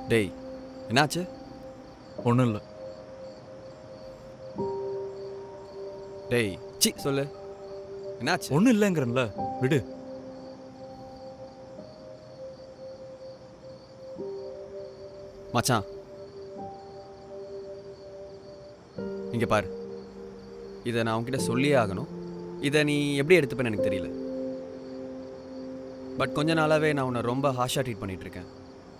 டேய் என்னாச்சு ஒன்றும் இல்லை டேய் சி சொல்லு என்னாச்சு ஒன்றும் இல்லைங்கிறன்ல விடு மச்சான் இங்க பாரு இதை நான் உன்கிட்ட சொல்லியே ஆகணும் இதை நீ எப்படி எடுத்துப்பேன்னு எனக்கு தெரியல பட் கொஞ்ச நாளாவே நான் உன்னை ரொம்ப ஹாஷாக ட்ரீட் பண்ணிட்டு இருக்கேன்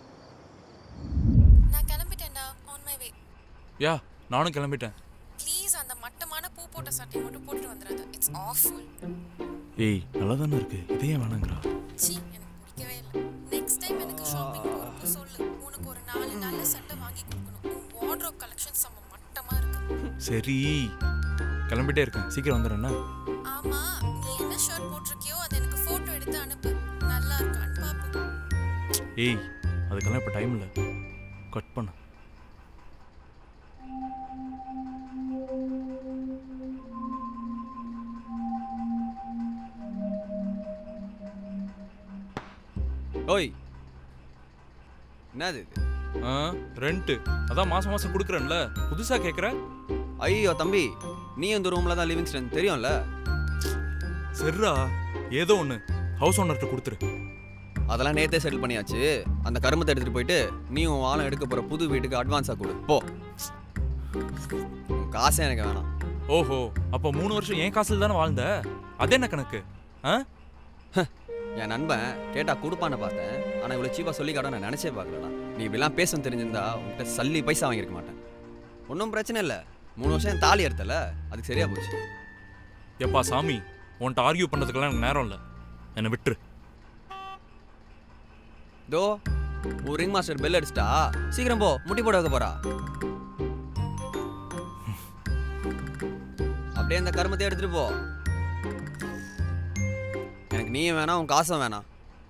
நான் கிளம்பிட்டேன்டா ஆன் மை வே யா நானும் கிளம்பிட்டேன் ப்ளீஸ் அந்த மட்டமான பூ போட்ட சட்டையை மட்டும் போட்டுட்டு வந்துடாத இட்ஸ் ஆஃபுல் ஏய் நல்லா தானே இருக்கு இதே ஏன் வேணாங்கிறா சி எனக்கு பிடிக்கவே இல்லை நெக்ஸ்ட் டைம் எனக்கு ஷாப்பிங் போகிறப்போ சொல்லு உனக்கு ஒரு நாலு நல்ல சட்டை வாங்கி கொடுக்கணும் உன் வார்ட்ரோப் கலெக்ஷன் செம்ம மட்டமா இருக்கு சரி கிளம்பிட்டே இருக்கேன் சீக்கிரம் வந்துடுறேன் என்ன? ஆமா நீ என்ன ஷர்ட் போட்டிருக்கியோ அதை எனக்கு போட்டோ எடுத்து அனுப்பு நல்லா இருக்கான்னு பாப்போம் ஏய் அதுக்கெல்லாம் இப்போ டைம் இல்லை கட் பண்ண ஓய் என்னது இது ஆ ரெண்ட்டு அதான் மாசம் மாசம் கொடுக்குறேன்ல புதுசாக கேட்குற ஐயோ தம்பி நீ இந்த ரூமில் தான் லிவிங் ஸ்டன் தெரியும்ல சரிடா ஏதோ ஒன்று ஹவுஸ் ஓனர்கிட்ட கொடுத்துரு அதெல்லாம் நேத்தே செட்டில் பண்ணியாச்சு அந்த கருமத்தை எடுத்துட்டு போயிட்டு நீ உன் வாழம் எடுக்க போற புது வீட்டுக்கு அட்வான்ஸாக கொடு போ உன் காசே எனக்கு வேணாம் ஓஹோ அப்போ மூணு வருஷம் என் காசில் தானே வாழ்ந்த அது என்ன கணக்கு ஆ என் நண்பன் கேட்டா கொடுப்பான்னு பார்த்தேன் ஆனால் இவ்வளோ சீப்பாக சொல்லி காட்ட நான் நினச்சே பார்க்கலடா நீ இப்படிலாம் பேச தெரிஞ்சிருந்தா உன்கிட்ட சல்லி பைசா வாங்கியிருக்க மாட்டேன் ஒன்றும் பிரச்சனை இல்லை மூணு வருஷம் என் தாலி எடுத்தல அதுக்கு சரியா போச்சு எப்பா சாமி உன்கிட்ட ஆர்கியூ பண்ணுறதுக்கெல்லாம் எனக்கு நேரம் இல்லை என்னை விட்டுரு தோ ஒரு ரிங் மாஸ்டர் பெல் அடிச்சிட்டா சீக்கிரம் போ முட்டி போட வைக்க போறா அப்படியே அந்த கருமத்தை எடுத்துட்டு போ எனக்கு நீயும் வேணாம் உன் காசும் வேணாம்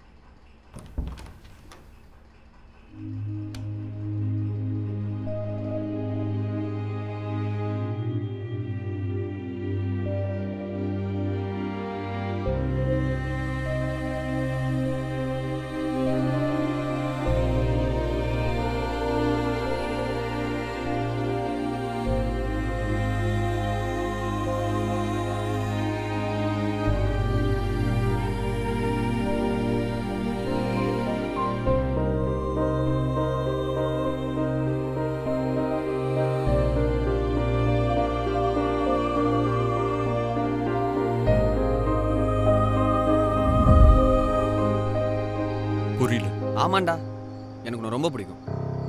புரியல ஆமாண்டா எனக்கு உன்னை ரொம்ப பிடிக்கும்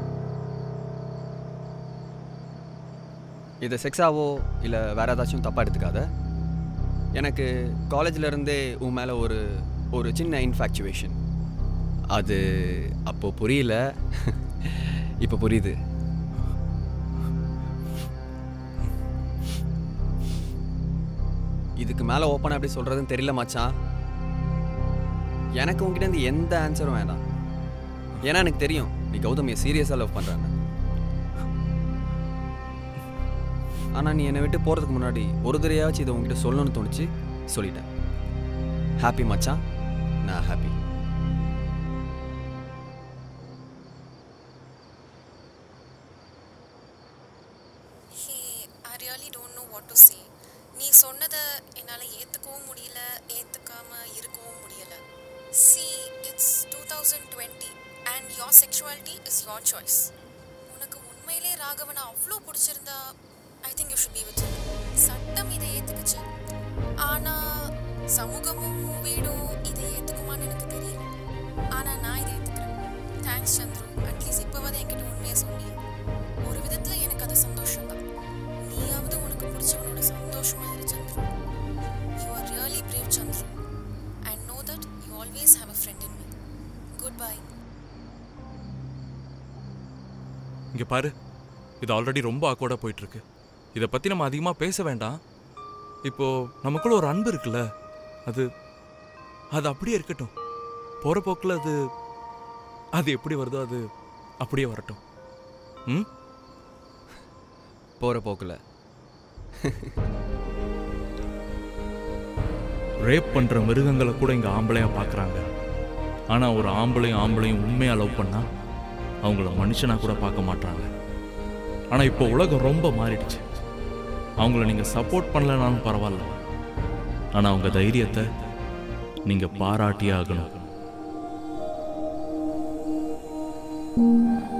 இது செக்ஸாவோ இல்லை வேற ஏதாச்சும் தப்பாக எடுத்துக்காத எனக்கு காலேஜில் இருந்தே உன் மேலே ஒரு ஒரு சின்ன இன்ஃபேக்சுவேஷன் அது அப்போ புரியல இப்போ புரியுது இதுக்கு மேலே ஓப்பனாக எப்படி சொல்கிறதுன்னு தெரியல மச்சான் எனக்கு உங்ககிட்ட இருந்து எந்த ஆன்சரும் வேணாம் ஏன்னா எனக்கு தெரியும் நீ கௌதமியை சீரியஸாக லவ் பண்ணுறான்னு ஆனால் நீ என்னை விட்டு போகிறதுக்கு முன்னாடி ஒரு தடவையாச்சும் இதை உங்ககிட்ட சொல்லணும்னு தோணுச்சு சொல்லிட்டேன் ஹாப்பி மச்சான் நான் happy hey I really don't know what to say நீ சொன்னதை என்னால் ஏற்றுக்கவும் முடியல ஏற்றுக்காம இருக்கவும் முடியல see it's two thousand twenty and your sexuality is your choice உனக்கு உண்மையிலே ராகவனை அவ்வளோ பிடிச்சிருந்தா I think you should be with சட்டம் இதை ஏற்றுக்குச்சு ஆனால் சமூகமும் வீடும் இதை ஏற்றுக்குமான்னு எனக்கு தெரியல ஆனால் நான் இதை ஏற்றுக்கிறேன் தேங்க்ஸ் சந்துரு அட்லீஸ்ட் இப்போவாது என்கிட்ட உண்மையை சொன்னீங்க ஒரு விதத்தில் எனக்கு அது சந்தோஷம் தான் நீயாவது உனக்கு பிடிச்சவனோட சந்தோஷமா இரு Chandru you are really brave Chandru and know that you always have a friend in me good bye இங்கே பாரு இது ஆல்ரெடி ரொம்ப ஆக்வர்டாக போயிட்டுருக்கு இதை பற்றி நம்ம அதிகமாக பேச வேண்டாம் இப்போ நமக்குள்ள ஒரு அன்பு இருக்குல்ல அது அது அப்படியே இருக்கட்டும் போகிற போக்கில் அது அது எப்படி வருதோ அது அப்படியே வரட்டும் ம் போகிற போக்கில் ரேப் பண்ணுற மிருகங்களை கூட இங்கே ஆம்பளையாக பார்க்குறாங்க ஆனால் ஒரு ஆம்பளையும் ஆம்பளையும் உண்மையாக லவ் பண்ணா அவங்கள மனுஷனா கூட பார்க்க மாட்டாங்க ஆனா இப்போ உலகம் ரொம்ப மாறிடுச்சு அவங்கள நீங்க சப்போர்ட் பண்ணலனாலும் பரவாயில்ல ஆனா அவங்க தைரியத்தை நீங்க பாராட்டியே ஆகணும்